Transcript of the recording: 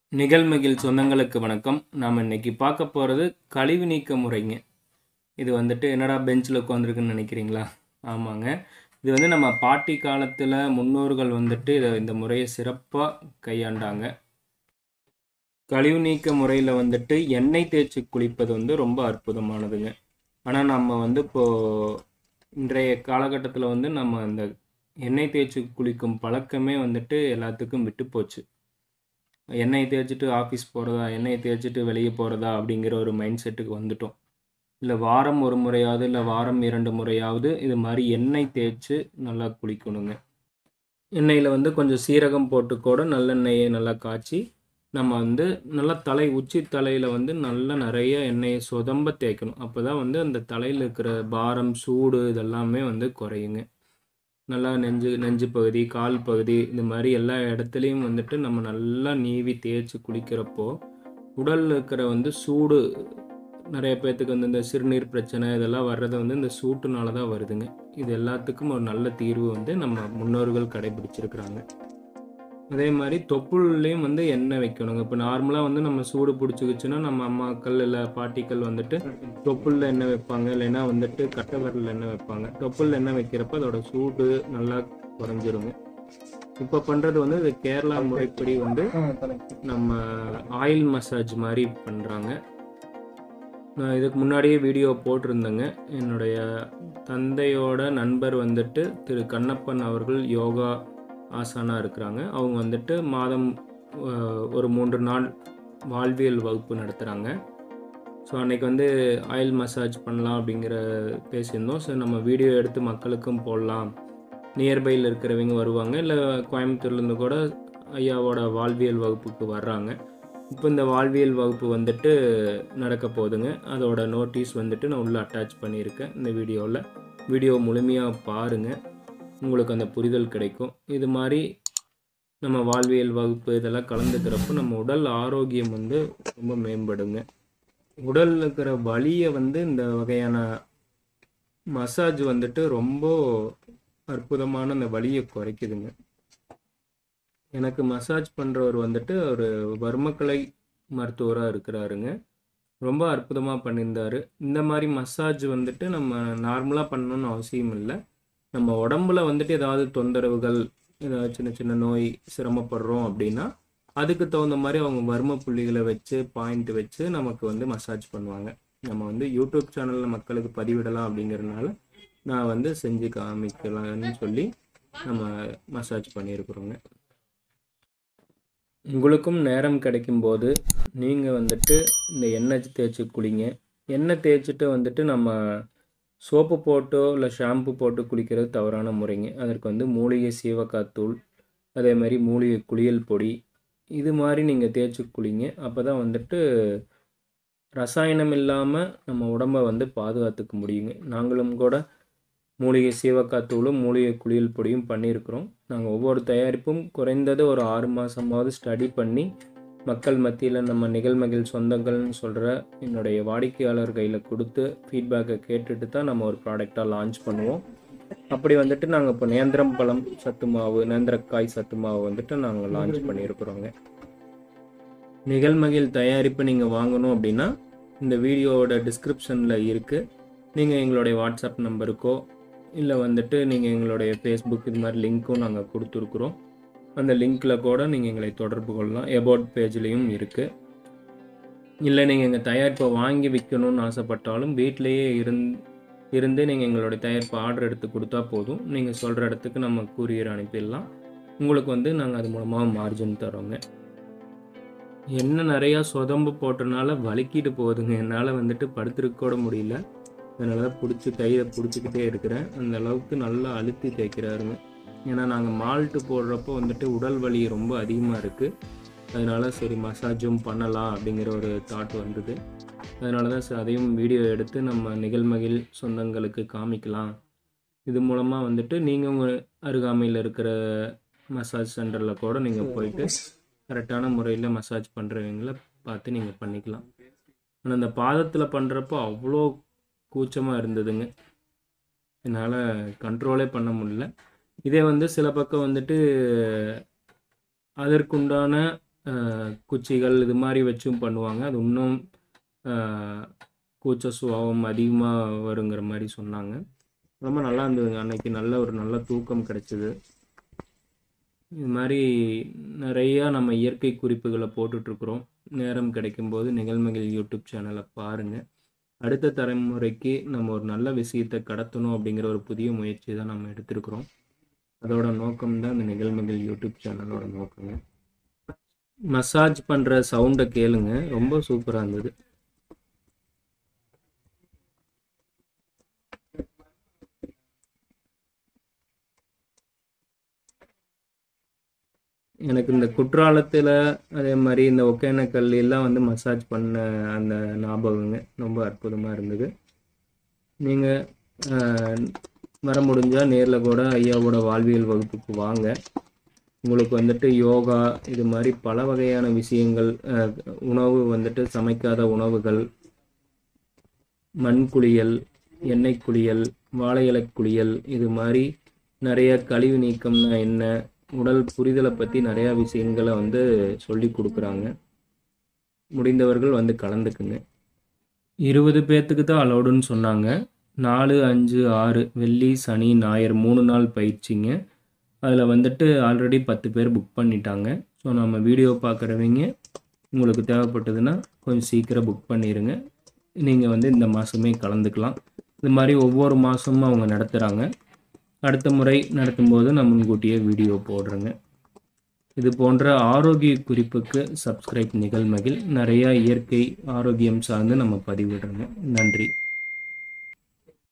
நிகழ்மகிழ் சொந்தங்களுக்கு வணக்கம் நாம் இன்னைக்கு பார்க்க போகிறது கழிவு நீக்க முறைங்க இது வந்துட்டு என்னடா பெஞ்சில் உட்காந்துருக்குன்னு நினைக்கிறீங்களா ஆமாங்க இது வந்து நம்ம பாட்டி காலத்தில் முன்னோர்கள் வந்துட்டு இதை இந்த முறையை சிறப்பாக கையாண்டாங்க கழிவு நீக்க முறையில் வந்துட்டு எண்ணெய் தேய்ச்சி குளிப்பது வந்து ரொம்ப அற்புதமானதுங்க ஆனால் நம்ம வந்து இப்போது இன்றைய காலகட்டத்தில் வந்து நம்ம அந்த எண்ணெய் தேய்ச்சி குளிக்கும் பழக்கமே வந்துட்டு எல்லாத்துக்கும் விட்டு போச்சு எண்ணெய் தேய்ச்சிட்டு ஆஃபீஸ் போகிறதா எண்ணெய் தேய்ச்சிட்டு வெளியே போகிறதா அப்படிங்கிற ஒரு மைண்ட் செட்டுக்கு வந்துட்டோம் இல்லை வாரம் ஒரு முறையாவது இல்லை வாரம் இரண்டு முறையாவது இது மாதிரி எண்ணெய் தேய்ச்சி நல்லா குளிக்கணுங்க எண்ணெயில் வந்து கொஞ்சம் சீரகம் போட்டு கூட நல்லெண்ணெயை நல்லா காய்ச்சி நம்ம வந்து நல்லா தலை உச்சி தலையில் வந்து நல்லா நிறைய எண்ணெயை சொதம்ப தேய்க்கணும் அப்போ தான் வந்து அந்த தலையில் இருக்கிற பாரம் சூடு இதெல்லாமே வந்து குறையுங்க நல்லா நெஞ்சு நெஞ்சு பகுதி கால் பகுதி இந்த மாதிரி எல்லா இடத்துலையும் வந்துட்டு நம்ம நல்லா நீவி தேய்ச்சி குளிக்கிறப்போ உடலில் இருக்கிற வந்து சூடு நிறைய பேர்த்துக்கு வந்து இந்த சிறுநீர் பிரச்சனை இதெல்லாம் வர்றது வந்து இந்த சூட்டுனால தான் வருதுங்க இது எல்லாத்துக்கும் ஒரு நல்ல தீர்வு வந்து நம்ம முன்னோர்கள் கடைபிடிச்சிருக்கிறாங்க அதே மாதிரி தொப்புள்லேயும் வந்து எண்ணெய் வைக்கணுங்க இப்போ நார்மலாக வந்து நம்ம சூடு பிடிச்சிக்கிச்சுன்னா நம்ம அம்மாக்கள் இல்லை பாட்டிகள் வந்துட்டு தொப்புளில் எண்ணெய் வைப்பாங்க இல்லைன்னா வந்துட்டு கட்டை விரலில் எண்ணெய் வைப்பாங்க தொப்புளில் எண்ணெய் வைக்கிறப்ப அதோட சூடு நல்லா குறைஞ்சிருங்க இப்போ பண்ணுறது வந்து இது கேரளா முறைப்படி வந்து நம்ம ஆயில் மசாஜ் மாதிரி பண்ணுறாங்க நான் இதுக்கு முன்னாடியே வீடியோ போட்டிருந்தேங்க என்னுடைய தந்தையோட நண்பர் வந்துட்டு திரு கண்ணப்பன் அவர்கள் யோகா ஆசானா இருக்கிறாங்க அவங்க வந்துட்டு மாதம் அஹ், ஒரு மூன்று நாள் வாழ்வியல் வகுப்பு நடத்துகிறாங்க ஸோ அன்னைக்கு வந்து ஆயில் மசாஜ் பண்ணலாம் அப்படிங்கிற பேசியிருந்தோம் ஸோ நம்ம வீடியோ எடுத்து மக்களுக்கும் போடலாம் நியர்பையில் இருக்கிறவங்க வருவாங்க இல்லை கோயம்புத்தூர்லேருந்து கூட ஐயாவோட வாழ்வியல் வகுப்புக்கு வர்றாங்க இப்போ இந்த வாழ்வியல் வகுப்பு வந்துட்டு நடக்க போகுதுங்க அதோட நோட்டீஸ் வந்துட்டு நான் உள்ளே அட்டாச் பண்ணியிருக்கேன் இந்த வீடியோவில் வீடியோ முழுமையாக பாருங்கள் உங்களுக்கு அந்த புரிதல் கிடைக்கும் இது மாதிரி நம்ம வாழ்வியல் வகுப்பு இதெல்லாம் கலந்துக்கிறப்போ நம்ம உடல் ஆரோக்கியம் வந்து ரொம்ப மேம்படுங்க உடலில் இருக்கிற வலியை வந்து இந்த வகையான மசாஜ் வந்துட்டு ரொம்ப அற்புதமான அந்த வலியை குறைக்குதுங்க எனக்கு மசாஜ் பண்ணுறவர் வந்துட்டு ஒரு வர்மக்கலை மருத்துவராக இருக்கிறாருங்க ரொம்ப அற்புதமாக பண்ணியிருந்தாரு இந்த மாதிரி மசாஜ் வந்துட்டு நம்ம நார்மலாக பண்ணணும்னு அவசியம் இல்லை நம்ம உடம்புல வந்துட்டு ஏதாவது தொந்தரவுகள் ஏதாவது சின்ன சின்ன நோய் சிரமப்படுறோம் அப்படின்னா அதுக்கு தகுந்த மாதிரி அவங்க வர்ம புள்ளிகளை வச்சு பாயிண்ட் வச்சு நமக்கு வந்து மசாஜ் பண்ணுவாங்க நம்ம வந்து யூடியூப் சேனலில் மக்களுக்கு பதிவிடலாம் அப்படிங்கிறதுனால நான் வந்து செஞ்சு காமிக்கலாம்னு சொல்லி நம்ம மசாஜ் பண்ணியிருக்கிறோங்க உங்களுக்கும் நேரம் கிடைக்கும்போது நீங்கள் வந்துட்டு இந்த எண்ணெய் தேய்ச்சி குளிங்க எண்ணெய் தேய்ச்சிட்டு வந்துட்டு நம்ம சோப்பு போட்டோ இல்லை ஷாம்பு போட்டு குளிக்கிறது தவறான முறைங்க அதற்கு வந்து மூலிகை சீவக்காத்தூள் அதே மாதிரி மூலிகை குளியல் பொடி இது மாதிரி நீங்கள் தேய்ச்சி குளிங்க அப்போ தான் வந்துட்டு ரசாயனம் இல்லாமல் நம்ம உடம்பை வந்து பாதுகாத்துக்க முடியுங்க நாங்களும் கூட மூலிகை சீவக்காத்தூளும் மூலிகை குளியல் பொடியும் பண்ணியிருக்கிறோம் நாங்கள் ஒவ்வொரு தயாரிப்பும் குறைந்தது ஒரு ஆறு மாதமாவது ஸ்டடி பண்ணி மக்கள் மத்தியில் நம்ம நிகழ்மகிழ் சொந்தங்கள்னு சொல்கிற என்னுடைய வாடிக்கையாளர் கையில் கொடுத்து ஃபீட்பேக்கை கேட்டுட்டு தான் நம்ம ஒரு ப்ராடக்டாக லான்ச் பண்ணுவோம் அப்படி வந்துட்டு நாங்கள் இப்போ நேந்திரம் பழம் சத்து மாவு நேந்திரக்காய் சத்து மாவு வந்துட்டு நாங்கள் லான்ச் பண்ணியிருக்கிறோங்க நிகழ்மகிழ் தயாரிப்பு நீங்கள் வாங்கணும் அப்படின்னா இந்த வீடியோவோட டிஸ்கிரிப்ஷனில் இருக்குது நீங்கள் எங்களுடைய வாட்ஸ்அப் நம்பருக்கோ இல்லை வந்துட்டு நீங்கள் எங்களுடைய ஃபேஸ்புக் இது மாதிரி லிங்க்கும் நாங்கள் கொடுத்துருக்குறோம் அந்த லிங்க்கில் கூட நீங்கள் எங்களை தொடர்பு கொள்ளலாம் எபோட் பேஜ்லேயும் இருக்குது இல்லை நீங்கள் எங்கள் தயாரிப்பை வாங்கி விற்கணும்னு ஆசைப்பட்டாலும் வீட்டிலேயே இருந் இருந்து நீங்கள் எங்களுடைய தயாரிப்பு ஆர்டர் எடுத்து கொடுத்தா போதும் நீங்கள் சொல்கிற இடத்துக்கு நம்ம கூரியர் அனுப்பிடலாம் உங்களுக்கு வந்து நாங்கள் அது மூலமாக மார்ஜின் தரோங்க என்ன நிறையா சொதம்பு போட்டனால வலிக்கிட்டு போகுதுங்க என்னால் வந்துட்டு படுத்துருக்க கூட முடியல அதனால தான் பிடிச்சி கையில் பிடிச்சிக்கிட்டே இருக்கிறேன் அந்த அளவுக்கு நல்லா அழுத்தி தேய்க்கிறாருங்க ஏன்னா நாங்கள் மால்ட்டு போடுறப்போ வந்துட்டு உடல் வலி ரொம்ப அதிகமாக இருக்குது அதனால சரி மசாஜும் பண்ணலாம் அப்படிங்கிற ஒரு தாட் வந்தது அதனால தான் சரி அதையும் வீடியோ எடுத்து நம்ம நிகழ்மகிழ் சொந்தங்களுக்கு காமிக்கலாம் இது மூலமாக வந்துட்டு நீங்கள் உங்கள் அருகாமையில் இருக்கிற மசாஜ் சென்டரில் கூட நீங்கள் போயிட்டு கரெக்டான முறையில் மசாஜ் பண்ணுறவங்கள பார்த்து நீங்கள் பண்ணிக்கலாம் ஆனால் அந்த பாதத்தில் பண்ணுறப்போ அவ்வளோ கூச்சமாக இருந்ததுங்க என்னால் கண்ட்ரோலே பண்ண முடியல இதே வந்து சில பக்கம் வந்துட்டு அதற்குண்டான அஹ், குச்சிகள் இது மாதிரி வச்சும் பண்ணுவாங்க அது இன்னும் அஹ், கூச்ச சுபாவம் அதிகமாக வருங்கிற மாதிரி சொன்னாங்க ரொம்ப நல்லா இருந்ததுங்க அன்னைக்கு நல்ல ஒரு நல்ல தூக்கம் கிடைச்சிது இது மாதிரி நிறையா நம்ம இயற்கை குறிப்புகளை போட்டுட்ருக்குறோம் நேரம் கிடைக்கும்போது நிகழ்மகள் யூடியூப் சேனலை பாருங்கள் அடுத்த தலைமுறைக்கு நம்ம ஒரு நல்ல விஷயத்தை கடத்தணும் அப்படிங்கிற ஒரு புதிய முயற்சி தான் நம்ம எடுத்திருக்கிறோம் அதோட நோக்கம் தான் இந்த நிகழ்மகள் யூடியூப் சேனலோட நோக்கங்க மசாஜ் பண்ணுற சவுண்டை கேளுங்க ரொம்ப சூப்பராக இருந்தது எனக்கு இந்த குற்றாலத்தில் அதே மாதிரி இந்த ஒகேனக்கல் எல்லாம் வந்து மசாஜ் பண்ண அந்த ஞாபகங்க ரொம்ப அற்புதமாக இருந்தது நீங்கள் வர முடிஞ்சால் நேரில் கூட ஐயாவோட வாழ்வியல் வகுப்புக்கு வாங்க உங்களுக்கு வந்துட்டு யோகா இது மாதிரி பல வகையான விஷயங்கள் அஹ், உணவு வந்துட்டு சமைக்காத உணவுகள் மண் குளியல் எண்ணெய் குளியல் வாழை இலை குளியல் இது மாதிரி நிறைய கழிவு நீக்கம்னா என்ன உடல் புரிதலை பற்றி நிறையா விஷயங்களை வந்து சொல்லி கொடுக்குறாங்க முடிந்தவர்கள் வந்து கலந்துக்குங்க இருபது பேர்த்துக்கு தான் அலௌடுன்னு சொன்னாங்க நாலு அஞ்சு ஆறு வெள்ளி சனி ஞாயிறு மூணு நாள் பயிற்சிங்க அதில் வந்துட்டு ஆல்ரெடி பத்து பேர் புக் பண்ணிட்டாங்க ஸோ நம்ம வீடியோ பார்க்குறவங்க உங்களுக்கு தேவைப்பட்டதுன்னா கொஞ்சம் சீக்கிரம் புக் பண்ணிடுங்க நீங்கள் வந்து இந்த மாதமே கலந்துக்கலாம் இது மாதிரி ஒவ்வொரு மாதமும் அவங்க நடத்துகிறாங்க அடுத்த முறை நடத்தும்போது நான் முன்கூட்டியே வீடியோ போடுறேங்க இது போன்ற ஆரோக்கிய குறிப்புக்கு சப்ஸ்கிரைப் நிகழ்மகில் நிறையா இயற்கை ஆரோக்கியம் சார்ந்து நம்ம பதிவிடுறோங்க நன்றி